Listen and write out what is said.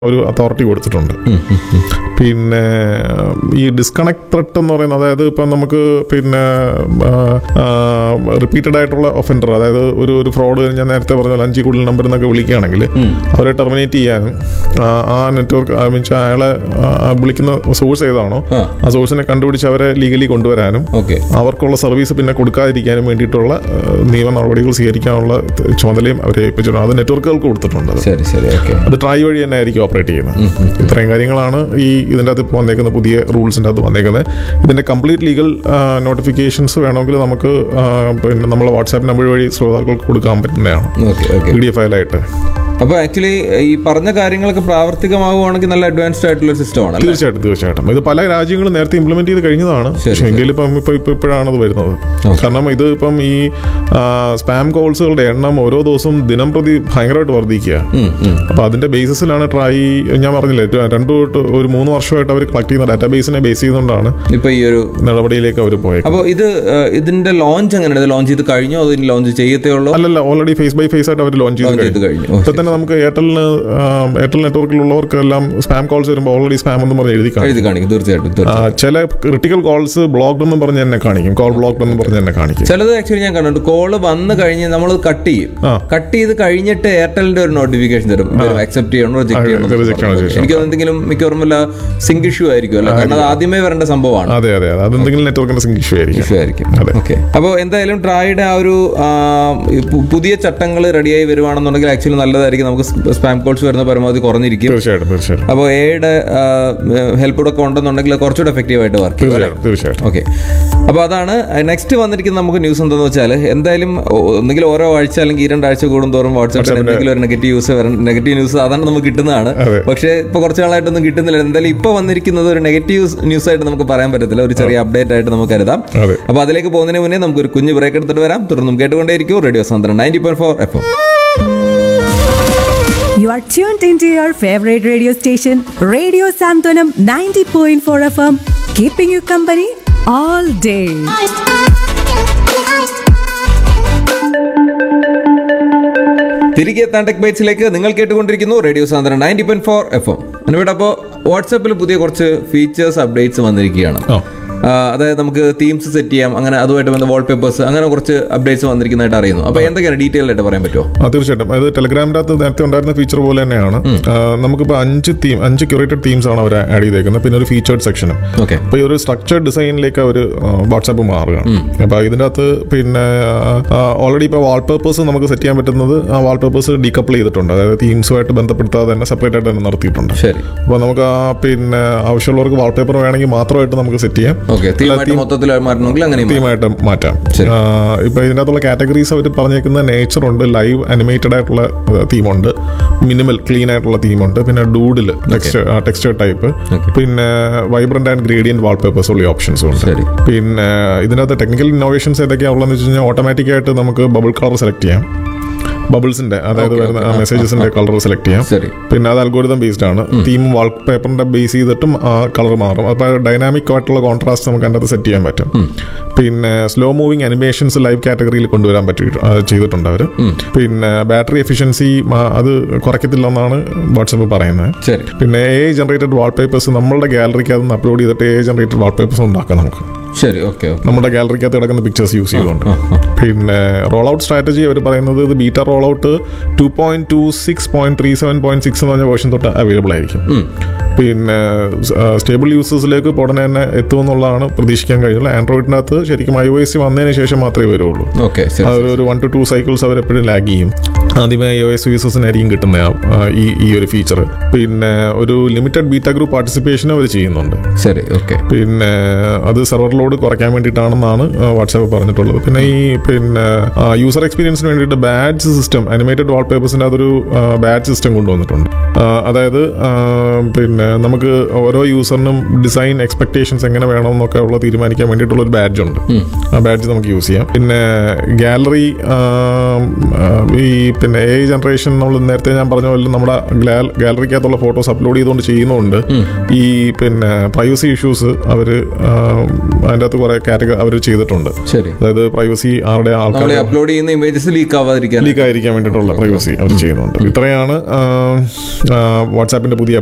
ഒരു അതോറിറ്റി കൊടുത്തിട്ടുണ്ട് പിന്നെ ഈ ഡിസ്കണക്ട് ത്രെട്ട് എന്ന് പറയുന്നത് അതായത് ഇപ്പം നമുക്ക് പിന്നെ റിപ്പീറ്റഡ് ആയിട്ടുള്ള ഒഫൻഡർ അതായത് ഒരു ഒരു ഫ്രോഡ് ഞാൻ നേരത്തെ പറഞ്ഞ പോലെ അഞ്ചിൽ കൂടുതൽ നമ്പർ എന്നൊക്കെ വിളിക്കുകയാണെങ്കിൽ അവരെ ടെർമിനേറ്റ് ചെയ്യാനും ആ, ആ നെറ്റ്വർക്ക് മീൻസ് അയാളെ ആ, ആ വിളിക്കുന്ന സോഴ്സ് ഏതാണോ ആ. ആ സോഴ്സിനെ കണ്ടുപിടിച്ച് അവരെ ലീഗലി കൊണ്ടുവരാനും ഓക്കെ അവർക്കുള്ള സർവീസ് പിന്നെ കൊടുക്കാതിരിക്കാനും വേണ്ടിയിട്ടുള്ള ആ, നിയമ നടപടികൾ സ്വീകരിക്കാനുള്ള ചുമതലയും അവരെ ഏൽപ്പിച്ചിട്ടുണ്ട് അത് നെറ്റ്വർക്കുകൾക്ക് കൊടുത്തിട്ടുണ്ട് അത്. ശരി ശരി ഓക്കെ അത് ട്രൈ വഴി തന്നെ ആയിരിക്കും ഓപ്പറേറ്റ് ചെയ്യുന്നത് ഇത്രയും കാര്യങ്ങളാണ് ഈ ഇതിൻ്റെ അകത്ത് ഇപ്പോൾ വന്നേക്കുന്ന പുതിയ റൂൾസിൻ്റെ അകത്ത് വന്നേക്കുന്നത് ഇതിൻ്റെ കംപ്ലീറ്റ് ലീഗൽ നോട്ടിഫിക്കേഷൻസ് വേണമെങ്കിൽ നമുക്ക് ആ, പിന്നെ നമ്മളെ വാട്സാപ്പ് നമ്പർ വഴി ശ്രോതാക്കൾക്ക് കൊടുക്കാൻ പറ്റുന്നതാണ് okay okay P D F ഫയലായിട്ട് അപ്പൊ ആക്ച്വലി ഈ പറഞ്ഞ കാര്യങ്ങളൊക്കെ പ്രാവർത്തികമാവുകയാണെങ്കിൽ നല്ല അഡ്വാൻസ്ഡ് ആയിട്ടുള്ള ഒരു സിസ്റ്റം ആണ് അല്ലേ തീർച്ചയായിട്ടും തീർച്ചയായിട്ടും ഇത് പല രാജ്യങ്ങളും നേരത്തെ ഇംപ്ലിമെന്റ് ചെയ്ത് കഴിഞ്ഞതാണ് പക്ഷേ ഇന്ത്യയിൽ ഇപ്പം ഇപ്പം ഇപ്പം ഇപ്പോഴാണ് അത് വരുന്നത് കാരണം ഇത് ഇപ്പം ഈ സ്പാം കോൾസുകളുടെ എണ്ണം ഓരോ ദിവസവും ദിനം പ്രതി ഭയങ്കരമായിട്ട് വർദ്ധിക്കുക ഉം, ഉം. അപ്പോൾ അതിന്റെ ബേസിസിലാണ് ട്രൈ ഞാൻ പറഞ്ഞില്ലേ ര- രണ്ടു തൊട്ട് ഒരു മൂന്ന് വർഷമായിട്ട് അവർ കളക്ട് ചെയ്യുന്ന ഡാറ്റാബേസിനെ ബേസ് ചെയ്തുകൊണ്ടാണ് ഇപ്പൊ ഈ ഒരു നടപടിയിലേക്ക് അവർ പോയത് അപ്പോൾ ഇത് ഏഹ്, ഇതിന്റെ ലോഞ്ച് എങ്ങനെയാണ് ഇത് ലോഞ്ച് ചെയ്ത് കഴിഞ്ഞോ അതോ ലോഞ്ച് ചെയ്യത്തേ ഉള്ളൂ അല്ലല്ല ഓൾറെഡി ഫേസ് ബൈ ഫേസ് ആയിട്ട് അവർ ലോഞ്ച് ചെയ്ത് ലോഞ്ച് ചെയ്ത് കഴിഞ്ഞു കഴിഞ്ഞു ഓ, ഇപ്പൊ തന്നെ നമുക്ക് എയർടെലിന് എയർടെൽ നെറ്റ്വർക്കിലുള്ളവർക്കെല്ലാം സ്പാം കോൾസ് വരുമ്പോൾ ഓൾറെഡി സ്പാം എന്ന് പറഞ്ഞ് എഴുതി കാണും എഴുതി കാണിക്കും തീർച്ചയായിട്ടും ആ, തീർച്ചയായിട്ടും ചില ക്രിട്ടിക്കൽ കോൾസ് ബ്ലോക്ക്ഡ് എന്ന് പറഞ്ഞ് തന്നെ കാണിക്കും കോൾ ബ്ലോക്ക്ഡ് എന്ന് പറഞ്ഞ് തന്നെ കാണിക്കും ചിലത് ആക്ച്വലി ഞാൻ കണ്ടിട്ടുണ്ട് കോള് വന്ന് കഴിഞ്ഞ് നമ്മൾ കട്ട് ചെയ്യും ആ. കട്ട് ചെയ്ത് കഴിഞ്ഞിട്ട് എയർടെലിന്റെ ഒരു നോട്ടിഫിക്കേഷൻ തരും അക്സെപ്റ്റ് ചെയ്യണോ റിജക്ട് ചെയ്യണോ reject ചെയ്യണോ ശേഷം. എനിക്ക് തോന്നുന്നു എന്തെങ്കിലും മിക്കവാറും വല്ല സിങ്ക് ഇഷ്യൂ ആയിരിക്കും അല്ലേ കാരണം അത് ആദ്യമേ വരേണ്ട സംഭവമാണ് അതെ അതെ അതെ അതെന്തെങ്കിലും നെറ്റ്വർക്കിന്റെ സിങ്ക് ഇഷ്യൂ ആയിരിക്കും ഇഷ്യൂ ആയിരിക്കും അതെ. ഓക്കെ അപ്പോൾ എന്തായാലും ട്രായുടെ ആ ഒരു ആ, ഈ പു- പുതിയ ചട്ടങ്ങൾ റെഡിയായി വരുവാണെന്നുണ്ടെങ്കിൽ ആക്ച്വലി നല്ലതായിരിക്കും നമുക്ക് സ്പാം കോൾസ് വരുന്ന പരമാവധി കുറഞ്ഞിരിക്കും തീർച്ചയായിട്ടും തീർച്ചയായിട്ടും അപ്പോൾ എയുടെ ഹെൽപ്പ് കൂടെ ഒക്കെ ഉണ്ടെന്നുണ്ടെങ്കിൽ കുറച്ചുകൂടെ എഫക്റ്റീവ് ആയിട്ട് വർക്ക് ചെയ്യും തീർച്ചയായിട്ടും തീർച്ചയായിട്ടും ഓക്കെ അപ്പോൾ അതാണ് നെക്സ്റ്റ് വന്നിരിക്കുന്ന നമുക്ക് ന്യൂസ് എന്താണെന്ന് വെച്ചാൽ എന്തായാലും ഒ- ഒന്നുകിൽ ഓരോ ആഴ്ച അല്ലെങ്കിൽ ഈ രണ്ടാഴ്ച കൂടും തോറും വാട്സാപ്പിൽ എന്തെങ്കിലും ഒരു നെഗറ്റീവ് ന്യൂസ് നെഗറ്റീവ് ന്യൂസ് അതാണ് നമുക്ക് കിട്ടുന്നതാണ് അതെ. പക്ഷേ ഇപ്പോൾ കുറച്ച് നാളായിട്ടൊന്നും കിട്ടുന്നില്ല എന്തായാലും ഇപ്പോൾ വന്നിരിക്കുന്നത് ഒരു നെഗറ്റീവ് ന്യൂസ് ആയിട്ട് നമുക്ക് പറയാൻ പറ്റത്തില്ല ഒരു ചെറിയ അപ്ഡേറ്റ് ആയിട്ട് നമുക്ക് കരുതാം അതെ അപ്പോൾ അതിലേക്ക് പോകുന്നതിന് മുന്നേ നമുക്ക് ഒരു കുഞ്ഞു ബ്രേക്ക് എടുത്തിട്ട് വരാം തുടർന്നും കേട്ടുകൊണ്ടേയിരിക്കും radio Sandran ninety point four F M You are tuned into your favorite radio station, Radio Santanam 90.4 FM, keeping you company all day. തിരികെ എത്താൻ ടെക് ബൈറ്റ്സിലേക്ക് നിങ്ങൾ കേട്ടുകൊണ്ടിരിക്കുന്നു radio Sandran ninety point four F M എന്നിവിടെ അപ്പോൾ വാട്സാപ്പിൽ പുതിയ കുറച്ച് ഫീച്ചേഴ്സ് അപ്ഡേറ്റ്സ് വന്നിരിക്കുകയാണ് ആ ആ, അതായത് നമുക്ക് തീംസ് സെറ്റ് ചെയ്യാം അങ്ങനെ അതുമായിട്ട് ബന്ധ വാൾപേപ്പേഴ്സ് അങ്ങനെ കുറച്ച് അപ്ഡേറ്റ്സ് വന്നിരിക്കുന്നതായിട്ട് അറിയുന്നു അപ്പോൾ എന്തൊക്കെയാണ് ഡീറ്റെയിൽ ആയിട്ട് പറയാൻ പറ്റുമോ ആ തീർച്ചയായിട്ടും അത് ടെലഗ്രാമിൻ്റെ അകത്ത് നേരത്തെ ഉണ്ടായിരുന്ന ഫീച്ചർ പോലെ തന്നെയാണ് ആ, നമുക്കിപ്പോൾ അഞ്ച് തീം അഞ്ച് ക്യൂറേറ്റഡ് തീംസ് ആണ് അവർ ആഡ് ചെയ്തേക്കുന്നത് പിന്നെ ഒരു ഫീച്ചേർഡ് സെക്ഷനും ഓക്കെ അപ്പോൾ ഈ ഒരു സ്ട്രക്ചർഡ് ഡിസൈനിലേക്ക് അവർ വാട്സാപ്പ് മാറുകയാണ് അപ്പോൾ ഇതിൻ്റെ അകത്ത് പിന്നെ ഓൾറെഡി ഇപ്പോൾ വാൾപേപ്പേഴ്സ് നമുക്ക് സെറ്റ് ചെയ്യാൻ പറ്റുന്നത് ആ വാൾപേപ്പേഴ്സ് ഡീകപ്പിൾ ചെയ്തിട്ടുണ്ട് അതായത് തീംസുമായിട്ട് ബന്ധപ്പെടുത്താതെ തന്നെ സെപ്പറേറ്റ് ആയിട്ട് തന്നെ നിർത്തിയിട്ടുണ്ട് ശരി അപ്പോൾ നമുക്ക് ആ പിന്നെ ആവശ്യമുള്ളവർക്ക് വാൾപേപ്പർ വേണമെങ്കിൽ മാത്രമായിട്ട് നമുക്ക് സെറ്റ് ചെയ്യാം ഓക്കെ തീമായിട്ട് മൊത്തത്തിൽ മാറണമെങ്കിൽ അങ്ങനെ മാറാം. തീമായിട്ട് മാറ്റാം ശരി. ആ, ഇപ്പൊ ഇതിനകത്തുള്ള കാറ്റഗറീസ് അവർ പറഞ്ഞേക്കുന്ന നേച്ചർ ഉണ്ട് ലൈവ് അനിമേറ്റഡ് ആയിട്ടുള്ള തീമുണ്ട് മിനിമൽ ക്ലീൻ ആയിട്ടുള്ള തീമുണ്ട് പിന്നെ doodle text text type Okay. പിന്നെ വൈബ്രന്റ് ആൻഡ് ഗ്രേഡിയന്റ് വാൾപേപ്പേഴ്സ് ഉള്ള ഓപ്ഷൻസും ഉണ്ട് ശരി. പിന്നെ ഇതിനകത്ത് ടെക്നിക്കൽ ഇന്നോവേഷൻസ് ഏതൊക്കെയാണ് ഉള്ളതെന്ന് വെച്ച് കഴിഞ്ഞാൽ ഓട്ടോമാറ്റിക് ആയിട്ട് നമുക്ക് ബബിൾ കളർ സെലക്ട് ചെയ്യാം ബബിൾസിന്റെ അതായത് വരുന്ന മെസ്സേജസിന്റെ കളർ സെലക്ട് ചെയ്യാം ശരി പിന്നെ അത് അൽഗോരിതം ബേസ്ഡ് ആണ് തീം വാൾ പേപ്പറിന്റെ ബേസ് ചെയ്തിട്ടും ആ കളർ മാറും അപ്പോൾ ഡൈനാമിക് ആയിട്ടുള്ള കോൺട്രാസ്റ്റ് നമുക്ക് അതിൻ്റെ അകത്ത് സെറ്റ് ചെയ്യാൻ പറ്റും പിന്നെ സ്ലോ മൂവിങ് അനിമേഷൻസ് ലൈവ് കാറ്റഗറിയിൽ കൊണ്ടുവരാൻ പറ്റി ആ, ചെയ്തിട്ടുണ്ട് അവർ പിന്നെ ബാറ്ററി എഫിഷ്യൻസി അത് കുറയ്ക്കത്തില്ല എന്നാണ് വാട്സപ്പ് പറയുന്നത് ശരി പിന്നെ എ ജനറേറ്റഡ് വാൾപേപ്പേഴ്സ് നമ്മളുടെ ഗാലറിക്ക് അതൊന്ന് അപ്ലോഡ് ചെയ്തിട്ട് എ ജനറേറ്റഡ് വാൾപേപ്പേഴ്സ് ഉണ്ടാക്കാം നമുക്ക് ശരി ഓക്കെ ഓക്കെ നമ്മുടെ ഗാലറിക്കകത്ത് കിടക്കുന്ന പിക്ചേഴ്സ് യൂസ് ചെയ്തുകൊണ്ട് പിന്നെ റോൾ ഔട്ട് സ്ട്രാറ്റജി അവർ പറയുന്നത് ഇത് beta roll out two point two six point three seven point six എന്ന് പറഞ്ഞ വേർഷൻ തൊട്ട് അവൈലബിൾ ആയിരിക്കും പിന്നെ സ്റ്റേബിൾ യൂസേഴ്സിലേക്ക് ഇപ്പോൾ ഉടനെ തന്നെ എത്തുമെന്നുള്ളതാണ് പ്രതീക്ഷിക്കാൻ കഴിയുന്നത് ആൻഡ്രോയിഡിനകത്ത് ശരിക്കും ഐ ഒ എസ് വന്നതിന് ശേഷം മാത്രമേ വരുള്ളൂ ഓക്കെ ശരി അത് ഒരു വൺ ടു ടു സൈക്കിൾസ് അവർ എപ്പോഴും ലാഗ് ചെയ്യും ആദ്യമേ ഐ ഒ എസ് യൂസേഴ്സിനായിരിക്കും കിട്ടുന്ന ആ, ഈ ഈ ഒരു ഫീച്ചർ പിന്നെ ഒരു ലിമിറ്റഡ് ബീറ്റ ഗ്രൂപ്പ് പാർട്ടിസിപ്പേഷനും അവർ ചെയ്യുന്നുണ്ട് ശരി ഓക്കെ പിന്നെ അത് സെർവർ ലോഡ് കുറയ്ക്കാൻ വേണ്ടിയിട്ടാണെന്നാണ് വാട്സാപ്പ് പറഞ്ഞിട്ടുള്ളത് പിന്നെ ഈ പിന്നെ യൂസർ എക്സ്പീരിയൻസിന് വേണ്ടിയിട്ട് ബാഡ്ജ് സിസ്റ്റം അനിമേറ്റഡ് വാൾപേപ്പേഴ്സിൻ്റെ അതൊരു ബാഡ്ജ് സിസ്റ്റം കൊണ്ടുവന്നിട്ടുണ്ട് ആ, അതായത് ആ, പിന്നെ നമുക്ക് ഓരോ യൂസറിനും ഡിസൈൻ എക്സ്പെക്ടേഷൻസ് എങ്ങനെ വേണമെന്നൊക്കെ ഉള്ള തീരുമാനിക്കാൻ വേണ്ടിയിട്ടുള്ള ഒരു ബാഡ്ജ് ഉണ്ട് ആ ബാഡ്ജ് നമുക്ക് യൂസ് ചെയ്യാം പിന്നെ ഗാലറി ഈ പിന്നെ എ ഐ ജനറേഷൻ നമ്മൾ നേരത്തെ ഞാൻ പറഞ്ഞ പോലെ നമ്മുടെ ഗാലറിക്കകത്തുള്ള ഫോട്ടോസ് അപ്ലോഡ് ചെയ്തുകൊണ്ട് ചെയ്യുന്നതുകൊണ്ട് ഈ പിന്നെ പ്രൈവസി ഇഷ്യൂസ് അവർ അതിൻ്റെ അകത്ത് കുറെ കാറ്റഗറി അവർ ചെയ്തിട്ടുണ്ട് ശരി അതായത് പ്രൈവസി ആരുടെ ആൾക്കാർ നമ്മൾ അപ്ലോഡ് ചെയ്യുന്ന ഇമേജസ് ലീക്ക് ആവാതിരിക്കാൻ ലീക്ക് ആയിരിക്കാൻ വേണ്ടിയിട്ടുള്ള പ്രൈവസി അവർ ചെയ്യുന്നുണ്ട് ഇത്രയാണ് വാട്സാപ്പിന്റെ പുതിയ